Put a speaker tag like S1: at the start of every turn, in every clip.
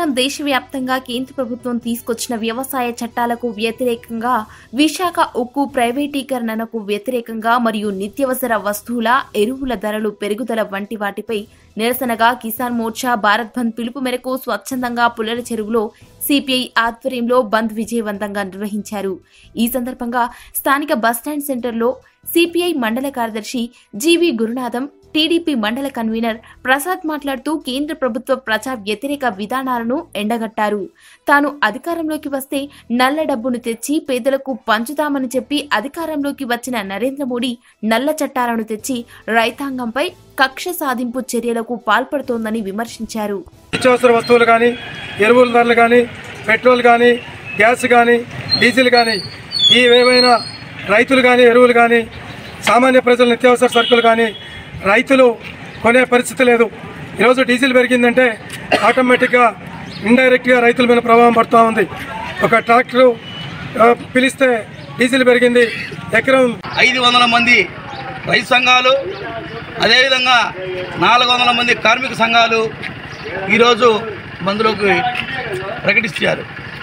S1: ప్రస్తుతం దేశవ్యాప్తంగా కేంద్ర ప్రభుత్వం తీసుకొచ్చిన వ్యవసాయ చట్టాలకు వ్యతిరేకంగా విశాఖ ఉక్కు ప్రైవేటీకరణకు వ్యతిరేకంగా మరియు నిత్యవసర వస్తువుల ఎరువుల ధరలు పెరుగుదల వంటి వాటిపై నిరసనగా కిసాన్ మోర్చా భారత్ బంద్ పిలుపు మేరకు స్వచ్ఛందంగా పుల్లల చెరువులో సిపిఐ ఆధ్వర్యంలో బంద్ విజయవంతంగా నిర్వహించారు ఈ సందర్భంగా స్థానిక బస్టాండ్ సెంటర్లో సిపిఐ మండల కార్యదర్శి జీవి గురునాథం టీడీపీ మండల కన్వీనర్ ప్రసాద్ మాట్లాడుతూ కేంద్ర ప్రభుత్వ ప్రజా వ్యతిరేక విధానాలను ఎండగట్టారు తాను అధికారంలోకి వస్తే నల్ల డబ్బును తెచ్చి పేదలకు పంచుతామని చెప్పి అధికారంలోకి వచ్చిన నరేంద్ర మోడీ నల్ల చట్టాలను తెచ్చి రైతాంగంపై కక్ష సాధింపు చర్యలకు పాల్పడుతోందని విమర్శించారు
S2: నిత్యావసర వస్తువులు కానీ ఎరువుల ధరలు కానీ పెట్రోల్ కానీ గ్యాస్ కానీ డీజిల్ కానీ ఈ ఏవైనా రైతులు కానీ ఎరువులు కానీ సామాన్య ప్రజల నిత్యావసర సరుకులు కానీ రైతులు కొనే పరిస్థితి లేదు ఈరోజు డీజిల్ పెరిగిందంటే ఆటోమేటిక్గా ఇండైరెక్ట్గా రైతుల మీద ప్రభావం పడుతూ ఉంది ఒక ట్రాక్టరు ఆ, పిలిస్తే డీజిల్ పెరిగింది ఎకరం
S3: ఐదు వందల మంది రైతు సంఘాలు అదేవిధంగా నాలుగు వందల మంది కార్మిక సంఘాలు ఈరోజు బంద్లోకి ప్రకటించారు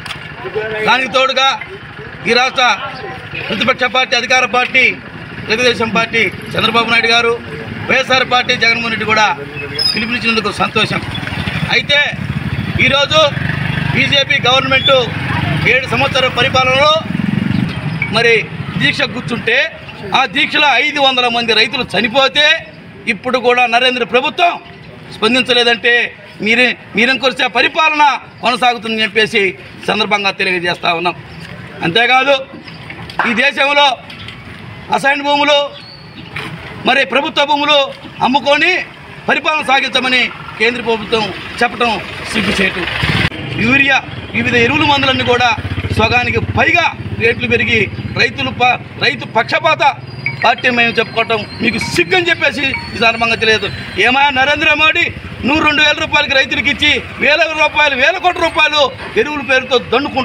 S3: దానికి తోడుగా ఈ రాష్ట్ర ప్రతిపక్ష పార్టీ అధికార పార్టీ తెలుగుదేశం పార్టీ చంద్రబాబు నాయుడు గారు వైఎస్ఆర్ పార్టీ జగన్మోహన్ రెడ్డి కూడా పిలుపునిచ్చినందుకు సంతోషం అయితే ఈరోజు బీజేపీ గవర్నమెంటు ఏడు సంవత్సరాల పరిపాలనలో మరి దీక్ష కూర్చుంటే ఆ దీక్షలో ఐదు వందల మంది రైతులు చనిపోతే ఇప్పుడు కూడా నరేంద్ర ప్రభుత్వం స్పందించలేదంటే మీరే మీరెంకొరిసే పరిపాలన కొనసాగుతుందని చెప్పేసి సందర్భంగా తెలియజేస్తా ఉన్నాం అంతేకాదు ఈ దేశంలో అసైన్ భూములు మరి ప్రభుత్వ భూములు అమ్ముకొని పరిపాలన సాగించమని కేంద్ర ప్రభుత్వం చెప్పడం సిగ్గుచేటు యూరియా వివిధ ఎరువుల మందులన్నీ కూడా సగానికి పైగా రేట్లు పెరిగి రైతులు ప- రైతు పక్షపాత పార్టీ మేము చెప్పుకోవటం మీకు సిగ్గు అని చెప్పేసి ఈ సందర్భంగా తెలియదు ఏమైనా నరేంద్ర మోడీ నూరు రెండు వేల రూపాయలకి రైతులకు ఇచ్చి వేల రూపాయలు వేల కోట్ల రూపాయలు ఎరువుల పేరుతో దండుకుంటారు